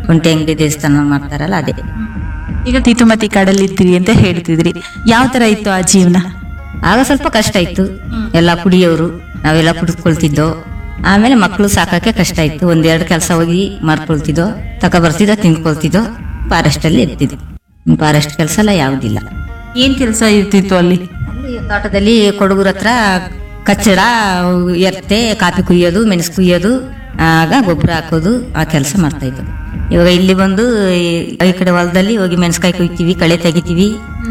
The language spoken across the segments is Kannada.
ಒಂಟಿ ಅಂಗಡಿ ದೇವಸ್ಥಾನ ಮಾಡ್ತಾರಲ್ಲ ಅದೇ ಈಗ ತೀತುಮತಿ ಕಾಡಲ್ಲಿ ಇದ್ದೀರಿ ಅಂತ ಹೇಳ್ತಿದ್ರಿ ಯಾವ ತರ ಇತ್ತು ಆ ಜೀವನ ಆಗ ಸ್ವಲ್ಪ ಕಷ್ಟ ಇತ್ತು ಎಲ್ಲ ಕುಡಿಯೋರು ನಾವೆಲ್ಲ ಕುಡಿದ್ಕೊಳ್ತಿದ್ದೋ ಆಮೇಲೆ ಮಕ್ಕಳು ಸಾಕಕ್ಕೆ ಕಷ್ಟ ಇತ್ತು ಒಂದೆರಡು ಕೆಲಸ ಹೋಗಿ ಮಾಡ್ಕೊಳ್ತಿದ್ದೋ ತಕ ಬರ್ತಿದ್ದೋ ತಿಂದ್ಕೊಳ್ತಿದ್ದೋ ಫಾರೆಸ್ಟ್ ಅಲ್ಲಿ ಇರ್ತಿದ್ವಿ ಫಾರೆಸ್ಟ್ ಕೆಲಸ ಎಲ್ಲ ಯಾವುದಿಲ್ಲ ಏನ್ ಕೆಲಸ ಇರ್ತಿತ್ತು ಅಲ್ಲಿ ಅಲ್ಲಿ ತೋಟದಲ್ಲಿ ಕೊಡಗೂರ ಹತ್ರ ಕಚ್ಚಡ ಎರ್ತೆ ಕಾಫಿ ಕುಯ್ಯೋದು ಮೆಣಸು ಕುಯ್ಯೋದು ಆಗ ಗೊಬ್ಬರ ಹಾಕೋದು ಆ ಕೆಲಸ ಮಾಡ್ತಾ ಇದ್ದು ಇವಾಗ ಇಲ್ಲಿ ಬಂದು ಈ- ಈ ಕಡೆ ಹೊಲದಲ್ಲಿ ಹೋಗಿ ಮೆಣಸ್ಕಾಯಿ ಕುಯ್ತೀವಿ ಕಳೆ ತೆಗಿತೀವಿ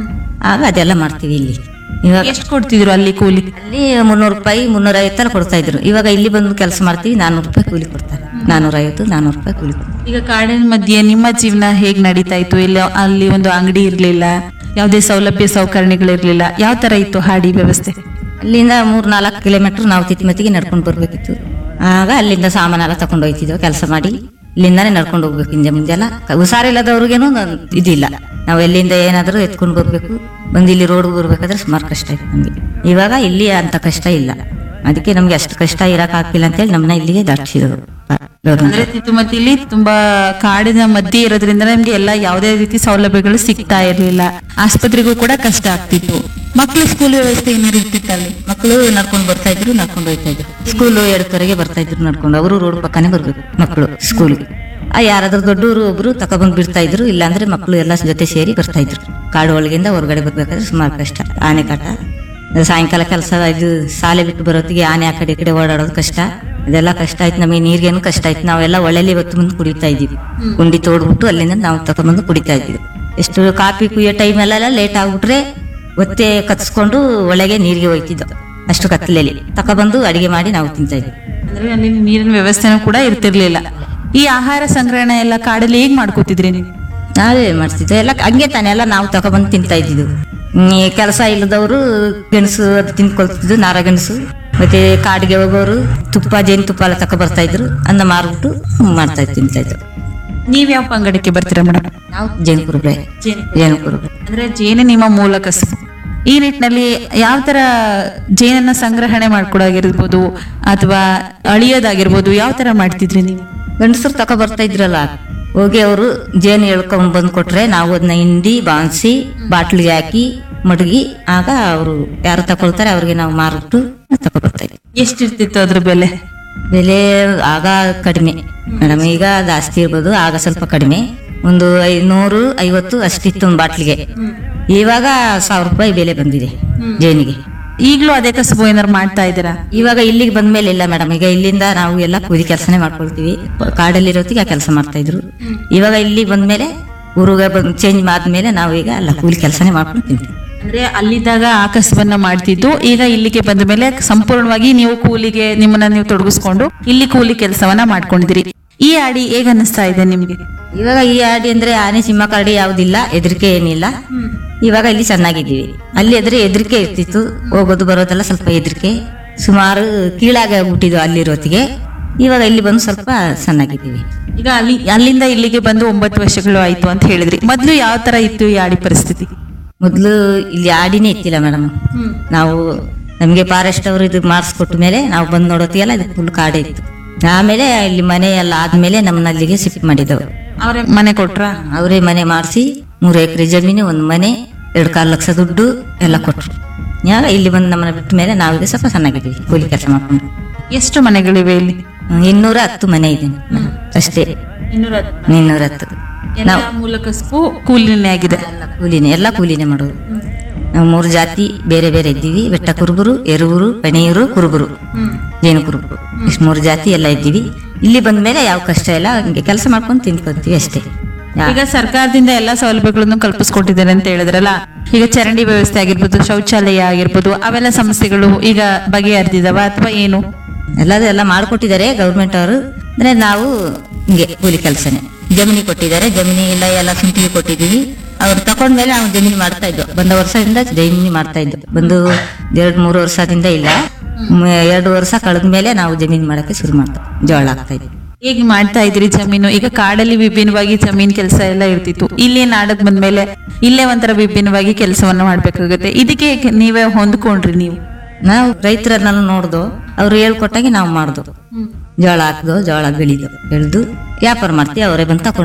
ಆಗ ಅದೆಲ್ಲ ಮಾಡ್ತೀವಿ ಇಲ್ಲಿ ಇವಾಗ ಎಷ್ಟು ಕೊಡ್ತಿದ್ರು ಅಲ್ಲಿ ಕೂಲಿ ಅಲ್ಲಿ ಮುನ್ನೂರು ರೂಪಾಯಿ ಮುನ್ನೂರ ಐವತ್ತರ ಕೊಡ್ತಾ ಇದ್ರು ಇವಾಗ ಇಲ್ಲಿ ಬಂದು ಕೆಲಸ ಮಾಡ್ತೀವಿ ನಾನೂರು ರೂಪಾಯಿ ಕೂಲಿ ಕೊಡ್ತಾರೆ ನಾನೂರ ಐವತ್ತು ನಾನೂರು ರೂಪಾಯಿ ಕೂಲಿ ಕೊಡ್ತಾರೆ ಈಗ ಕಾಡಿನ ಮಧ್ಯೆ ನಿಮ್ಮ ಜೀವನ ಹೇಗ್ ನಡೀತಾ ಇತ್ತು ಇಲ್ಲ ಅಲ್ಲಿ ಒಂದು ಅಂಗಡಿ ಇರ್ಲಿಲ್ಲ ಯಾವುದೇ ಸೌಲಭ್ಯ ಸೌಕರ್ಯಗಳಿರ್ಲಿಲ್ಲ ಯಾವ ತರ ಇತ್ತು ಹಾಡಿ ವ್ಯವಸ್ಥೆ ಅಲ್ಲಿಂದ ಮೂರ್ ನಾಲ್ಕು ಕಿಲೋಮೀಟರ್ ನಾವು ತಿತ್ತಿಮತಿಗೆ ನಡ್ಕೊಂಡು ಬರ್ಬೇಕಿತ್ತು ಆಗ ಅಲ್ಲಿಂದ ಸಾಮಾನೆಲ್ಲ ತಗೊಂಡು ಹೋಯ್ತಿದ್ವು ಕೆಲಸ ಮಾಡಿ ಇಲ್ಲಿಂದಾನೇ ನಡ್ಕೊಂಡು ಹೋಗ್ಬೇಕು ಹಿಂದೆ ಮುಂದೆಲ್ಲ ಹುಷಾರಿಲ್ಲದವ್ರಿಗೇನು ನ- ಇದಿಲ್ಲ ನಾವು ಎಲ್ಲಿಂದ ಏನಾದರೂ ಎತ್ಕೊಂಡು ಬರ್ಬೇಕು ಬಂದು ಇಲ್ಲಿ ರೋಡ್ ಬರ್ಬೇಕಾದ್ರೆ ಸುಮಾರು ಕಷ್ಟ ಆಯ್ತು ನಮಗೆ ಇವಾಗ ಇಲ್ಲಿ ಅಂತ ಕಷ್ಟ ಇಲ್ಲ ಅದಕ್ಕೆ ನಮ್ಗೆ ಅಷ್ಟು ಕಷ್ಟ ಇರಕ್ ಆಗ್ತಿಲ್ಲ ಅಂತೇಳಿ ನಮ್ಮನ್ನ ಇಲ್ಲಿಗೆ ದಾಟಿಸಿದ್ರು ಅಂದ್ರೆ ತಿತುಮತಿಲಿ ತುಂಬಾ ಕಾಡಿನ ಮಧ್ಯೆ ಇರೋದ್ರಿಂದ ನಮ್ಗೆ ಎಲ್ಲ ಯಾವುದೇ ರೀತಿ ಸೌಲಭ್ಯಗಳು ಸಿಗ್ತಾ ಇರ್ಲಿಲ್ಲ ಆಸ್ಪತ್ರೆಗೂ ಕೂಡ ಕಷ್ಟ ಆಗ್ತಿತ್ತು ಮಕ್ಕಳ ಸ್ಕೂಲ್ ವ್ಯವಸ್ಥೆ ಏನಾದ್ರು ಇರ್ತಿತ್ತು ಅಲ್ಲಿ ಮಕ್ಕಳು ನಡ್ಕೊಂಡು ಬರ್ತಾ ಇದ್ರು ನಡ್ಕೊಂಡು ಹೋಯ್ತಾ ಇದ್ರು ಸ್ಕೂಲು ಎರಡುವರೆಗೆ ಬರ್ತಾ ಇದ್ರು ನಡ್ಕೊಂಡು ಅವರು ರೋಡ್ ಪಕ್ಕನೇ ಬರ್ಬೇಕು ಮಕ್ಕಳು ಸ್ಕೂಲ್ಗೆ ಆ ಯಾರಾದ್ರೂ ದೊಡ್ಡವರು ಒಬ್ರು ತಕೊಬಂದ್ ಬಿಡ್ತಾ ಇದ್ರು ಇಲ್ಲಾಂದ್ರೆ ಮಕ್ಕಳು ಎಲ್ಲ ಜೊತೆ ಸೇರಿ ಬರ್ತಾ ಇದ್ರು ಕಾಡು ಒಳಗಿಂದ ಹೊರಗಡೆ ಬರ್ಬೇಕಾದ್ರೆ ಸುಮಾರು ಕಷ್ಟ ಆನೆ ಕಾಟ ಸಾಯಂಕಾಲ ಕೆಲಸ ಇದು ಶಾಲೆ ಬಿಟ್ಟು ಬರೋತ್ತಿಗೆ ಆನೆ ಆ ಕಡೆ ಈ ಕಡೆ ಓಡಾಡೋದು ಕಷ್ಟ ಅದೆಲ್ಲ ಕಷ್ಟ ಆಯ್ತು ನಮಗೆ ನೀರಿಗೇನು ಕಷ್ಟ ಆಯ್ತು ನಾವೆಲ್ಲ ಒಳ್ಳೆಲಿ ಇವತ್ತು ಮುಂದೆ ಕುಡಿತಾ ಇದ್ವಿ ಗುಂಡಿ ತೋಡ್ಬಿಟ್ಟು ಅಲ್ಲಿಂದ ನಾವು ತಕೊಂಡ್ಬಂದು ಕುಡಿತಾ ಇದ್ವಿ ಎಷ್ಟು ಕಾಫಿ ಕುಯ್ಯೋ ಟೈಮ್ ಎಲ್ಲ ಲೇಟ್ ಆಗ್ಬಿಟ್ರೆ ಒತ್ತೆ ಕತ್ಸ್ಕೊಂಡು ಒಳಗೆ ನೀರಿಗೆ ಹೋಯ್ತಿದ್ದೋ ಅಷ್ಟು ಕತ್ತಲೆಯಲ್ಲಿ ತಕೊಬಂದು ಅಡಿಗೆ ಮಾಡಿ ನಾವು ತಿಂತಾ ಇದ್ವಿ ಅಂದ್ರೆ ಅಲ್ಲಿ ನೀರಿನ ವ್ಯವಸ್ಥೆನೂ ಕೂಡ ಇರ್ತಿರ್ಲಿಲ್ಲ ಈ ಆಹಾರ ಸಂಗ್ರಹಣೆ ಎಲ್ಲ ಕಾಡಲ್ಲಿ ಹೇಗ್ ಮಾಡ್ಕೋತಿದ್ರಿ ನೀವು ನಾವೇ ಮಾಡ್ತಿದ್ವಿ ಎಲ್ಲ ಹಂಗೆ ತಾನೆ ಎಲ್ಲ ನಾವು ತಗೊಬಂದು ತಿಂತಾ ಇದ್ದಿದ್ದು ಕೆಲಸ ಇಲ್ಲದವರು ಗೆಣಸು ಅದು ತಿನ್ಕೊಳ್ತಿದ್ದು ನಾರ ಗೆಣಸು ಮತ್ತೆ ಕಾಡಿಗೆ ಹೋಗೋರು ತುಪ್ಪ ಜೇನು ತುಪ್ಪ ಎಲ್ಲ ತಕೊ ಬರ್ತಾ ಇದ್ರು ಅನ್ನ ಮಾರ್ಬಿಟ್ಟು ಮಾಡ್ತಾ ಇದ್ದು ತಿಂತಾ ಇದ್ರು ನೀವ್ ಯಾವ ಪಂಗಡಕ್ಕೆ ಬರ್ತೀರಾ ಮೇಡಮ್ ನಾವು ಜೇನು ಕುರುಬ್ರೆ ಜೇನು ಕುರುಬ್ರೆ ಅಂದ್ರೆ ಜೇನು ನಿಮ್ಮ ಮೂಲ ಕಸುಬು ಈ ನಿಟ್ಟಿನಲ್ಲಿ ಯಾವ ತರ ಜೇನನ್ನ ಸಂಗ್ರಹಣೆ ಮಾಡ್ಕೊಡೋಗಿರ್ಬೋದು ಅಥವಾ ಅಳಿಯೋದಾಗಿರ್ಬೋದು ಯಾವ ತರ ಮಾಡ್ತಿದ್ರಿ ನೀವು ಗಂಡಸರು ತಕೊ ಬರ್ತಾ ಇದ್ರಲ್ಲ ಹೋಗಿ ಅವರು ಜೇನು ಎಳ್ಕೊಂಡ್ ಬಂದು ಕೊಟ್ರೆ ನಾವು ಅದನ್ನ ಹಿಂಡಿ ಬಾನ್ಸಿ ಬಾಟ್ಲಿಗೆ ಹಾಕಿ ಮಡಗಿ ಆಗ ಅವರು ಯಾರು ತಕೊಳ್ತಾರೆ ಅವ್ರಿಗೆ ನಾವು ಮಾರ್ಬಿಟ್ಟು ತಕೊ ಬರ್ತಾ ಇದ್ವಿ ಎಷ್ಟಿರ್ತಿತ್ತು ಅದ್ರ ಬೆಲೆ ಬೆಲೆ ಆಗ ಕಡಿಮೆ ಮೇಡಮ್ ಈಗ ಜಾಸ್ತಿ ಇರ್ಬೋದು ಆಗ ಸ್ವಲ್ಪ ಕಡಿಮೆ ಒಂದು ಐನೂರು ಐವತ್ತು ಅಷ್ಟಿತ್ತು ಒಂದು ಬಾಟ್ಲಿಗೆ ಇವಾಗ ಸಾವಿರ ರೂಪಾಯಿ ಬೆಲೆ ಬಂದಿದೆ ಜೇನಿಗೆ ಈಗಲೂ ಅದೇ ಕಸಬು ಏನಾರು ಮಾಡ್ತಾ ಇದ್ದೀರಾ ಇವಾಗ ಇಲ್ಲಿಗೆ ಬಂದ್ಮೇಲೆ ಇಲ್ಲ ಮೇಡಮ್ ಈಗ ಇಲ್ಲಿಂದ ನಾವು ಎಲ್ಲ ಕೂಲಿ ಕೆಲಸನೇ ಮಾಡ್ಕೊಳ್ತೀವಿ ಕಾಡಲ್ಲಿರೋತ್ತಿಗೆ ಆ ಕೆಲಸ ಮಾಡ್ತಾ ಇದ್ರು ಇವಾಗ ಇಲ್ಲಿ ಬಂದ್ಮೇಲೆ ಊರಿಗೆ ಬಂದು ಚೇಂಜ್ ಆದ್ಮೇಲೆ ನಾವು ಈಗ ಎಲ್ಲ ಕೂಲಿ ಕೆಲಸನೇ ಮಾಡ್ಕೊಂಡು ತಿಂತೀವಿ ಅಂದ್ರೆ ಅಲ್ಲಿದ್ದಾಗ ಆ ಕಸಬನ್ನ ಮಾಡ್ತಿದ್ದು ಈಗ ಇಲ್ಲಿಗೆ ಬಂದ ಮೇಲೆ ಸಂಪೂರ್ಣವಾಗಿ ನೀವು ಕೂಲಿಗೆ ನಿಮ್ಮನ್ನ ನೀವು ತೊಡಗಿಸ್ಕೊಂಡು ಇಲ್ಲಿ ಕೂಲಿ ಕೆಲಸವನ್ನ ಮಾಡ್ಕೊಂಡಿದ್ದೀರಿ ಈ ಆಡಿ ಹೇಗ ಅನ್ನಿಸ್ತಾ ಇದೆ ನಿಮ್ಗೆ ಇವಾಗ ಈ ಆಡಿ ಅಂದ್ರೆ ಆನೆ ಸಿಂಹ ಕರಡಿ ಯಾವುದಿಲ್ಲ ಹೆದರಿಕೆ ಏನಿಲ್ಲ ಇವಾಗ ಇಲ್ಲಿ ಚೆನ್ನಾಗಿದ್ದೀವಿ ಅಲ್ಲಿ ಎದ್ರೆ ಹೆದರಿಕೆ ಇರ್ತಿತ್ತು ಹೋಗೋದು ಬರೋದೆಲ್ಲ ಸ್ವಲ್ಪ ಹೆದರಿಕೆ ಸುಮಾರು ಕೀಳಾಗಿ ಆಗ್ಬಿಟ್ಟಿದ್ವು ಅಲ್ಲಿರೋತ್ತಿಗೆ ಇವಾಗ ಇಲ್ಲಿ ಬಂದು ಸ್ವಲ್ಪ ಚೆನ್ನಾಗಿದ್ದೀವಿ ಈಗ ಅಲ್ಲಿ ಅಲ್ಲಿಂದ ಇಲ್ಲಿಗೆ ಬಂದು ಒಂಬತ್ತು ವರ್ಷಗಳು ಆಯ್ತು ಅಂತ ಹೇಳಿದ್ರಿ ಮೊದ್ಲು ಯಾವ ತರ ಇತ್ತು ಈ ಆಡಿ ಪರಿಸ್ಥಿತಿ ಮೊದಲು ಇಲ್ಲಿ ಆಡಿನೇ ಇತ್ತಿಲ್ಲ ಮೇಡಮ್ ನಾವು ನಮಗೆ ಫಾರೆಸ್ಟ್ ಅವರು ಇದು ಮಾಡಿಸ್ಕೊಟ್ಟ ಮೇಲೆ ನಾವು ಬಂದು ನೋಡೋತ್ತಿಗೆಲ್ಲ ಇದು ಫುಲ್ ಕಾಡೇ ಇತ್ತು ಆಮೇಲೆ ಇಲ್ಲಿ ಮನೆ ಎಲ್ಲ ಆದ್ಮೇಲೆ ನಮ್ಮನ್ನ ಅಲ್ಲಿಗೆ ಶಿಫ್ಟ್ ಮಾಡಿದವರು ಅವ್ರೆ ಮನೆ ಕೊಟ್ರ ಅವರೇ ಮನೆ ಮಾಡಿಸಿ ಮೂರು ಎಕರೆ ಜಮೀನು ಒಂದು ಮನೆ ಎರಡು ಕಾಲು ಲಕ್ಷ ದುಡ್ಡು ಎಲ್ಲ ಕೊಟ್ರು ಯಾಗ ಇಲ್ಲಿ ಬಂದು ನಮ್ಮನ್ನ ಬಿಟ್ಟ ಮೇಲೆ ನಾವೀಗ ಸ್ವಲ್ಪ ಚೆನ್ನಾಗಿದ್ದೀವಿ ಕೂಲಿ ಕೆಲಸ ಮಾಡ್ಕೊಂಡು ಎಷ್ಟು ಮನೆಗಳಿವೆ ಇಲ್ಲಿ ಹ್ಮ್, ಇನ್ನೂರ ಹತ್ತು ಮನೆ ಇದೆ ಅಷ್ಟೇ ಇನ್ನೂರ ಹತ್ತು ನಾವು ಮೂಲ ಕಸಬು ಕೂಲಿನೇ ಆಗಿದೆ ಎಲ್ಲ ಕೂಲಿನೇ ಎಲ್ಲ ಕೂಲಿನೇ ಮಾಡೋದು ನಾವು ಮೂರು ಜಾತಿ ಬೇರೆ ಬೇರೆ ಇದ್ದೀವಿ ಬೆಟ್ಟ ಕುರುಬರು ಎರುಬರು ಪೆಣೆಯರು ಕುರುಬರು ಜೇನು ಕುರುಬರು ಇಷ್ಟು ಮೂರು ಜಾತಿ ಎಲ್ಲ ಇದ್ದೀವಿ ಇಲ್ಲಿ ಬಂದ್ಮೇಲೆ ಯಾವ ಕಷ್ಟ ಇಲ್ಲ ಹಂಗೆ ಕೆಲಸ ಮಾಡ್ಕೊಂಡು ತಿನ್ಕೊಂತೀವಿ ಅಷ್ಟೇ ಯಾ- ಈಗ ಸರ್ಕಾರದಿಂದ ಎಲ್ಲಾ ಸೌಲಭ್ಯಗಳನ್ನು ಕಲ್ಪಿಸ್ಕೊಟ್ಟಿದ್ದಾರೆ ಅಂತ ಹೇಳಿದ್ರಲ್ಲ ಈಗ ಚರಂಡಿ ವ್ಯವಸ್ಥೆ ಆಗಿರ್ಬೋದು ಶೌಚಾಲಯ ಆಗಿರ್ಬೋದು ಅವೆಲ್ಲ ಸಮಸ್ಯೆಗಳು ಈಗ ಬಗೆಹರಿದಿದಾವ ಅಥವಾ ಏನು ಎಲ್ಲದೂ ಎಲ್ಲ ಮಾಡಿಕೊಟ್ಟಿದ್ದಾರೆ ಗೌರ್ಮೆಂಟ್ ಅವರು ಅಂದ್ರೆ ನಾವು ಹಿಂಗೆ ಕೂಲಿ ಕೆಲಸನೇ ಜಮೀನಿ ಕೊಟ್ಟಿದ್ದಾರೆ ಜಮೀನಿ ಇಲ್ಲ ಎಲ್ಲ ಸುಂಟಿಗೆ ಕೊಟ್ಟಿದ್ದೀವಿ ಅವ್ರು ತಕೊಂಡ್ಮೇಲೆ ನಾವು ಜಮೀನು ಮಾಡ್ತಾ ಇದ್ವು ಬಂದ ವರ್ಷದಿಂದ ಜಮೀನಿ ಮಾಡ್ತಾ ಇದ್ವು ಬಂದು ಎರಡು ಮೂರು ವರ್ಷದಿಂದ ಇಲ್ಲ ಮ್- ಎರಡು ವರ್ಷ ಕಳೆದ ಮೇಲೆ ನಾವು ಜಮೀನು ಮಾಡಕ್ಕೆ ಶುರು ಮಾಡ್ತಾ ಜೋಳ ಹಾಕ್ತಾ ಇದ್ವಿ ಹೇಗೆ ಮಾಡ್ತಾ ಇದ್ರಿ ಜಮೀನು ಈಗ ಕಾಡಲ್ಲಿ ವಿಭಿನ್ನವಾಗಿ ಜಮೀನ್ ಕೆಲಸ ಎಲ್ಲ ಇರ್ತಿತ್ತು ಇಲ್ಲಿ ನಾಡಕ್ ಬಂದ್ಮೇಲೆ ಇಲ್ಲೇ ಒಂಥರ ವಿಭಿನ್ನವಾಗಿ ಕೆಲಸವನ್ನ ಮಾಡ್ಬೇಕಾಗುತ್ತೆ ಇದಕ್ಕೆ ಹೇಗೆ ನೀವೇ ಹೊಂದ್ಕೊಂಡ್ರಿ ನೀವು ನಾವು ರೈತರನ್ನೆಲ್ಲ ನೋಡ್ದು ಅವ್ರು ಹೇಳ್ಕೊಟ್ಟಾಗೆ ನಾವು ಮಾಡ್ದು ಜೋಳ ಹಾಕ್ದು ಜೋಳ ಬೆಳಿದು ಬೆಳೆದು ವ್ಯಾಪಾರ ಮಾಡ್ತೀವಿ ಅವರೇ ಬಂದು ತಕೊಂಡು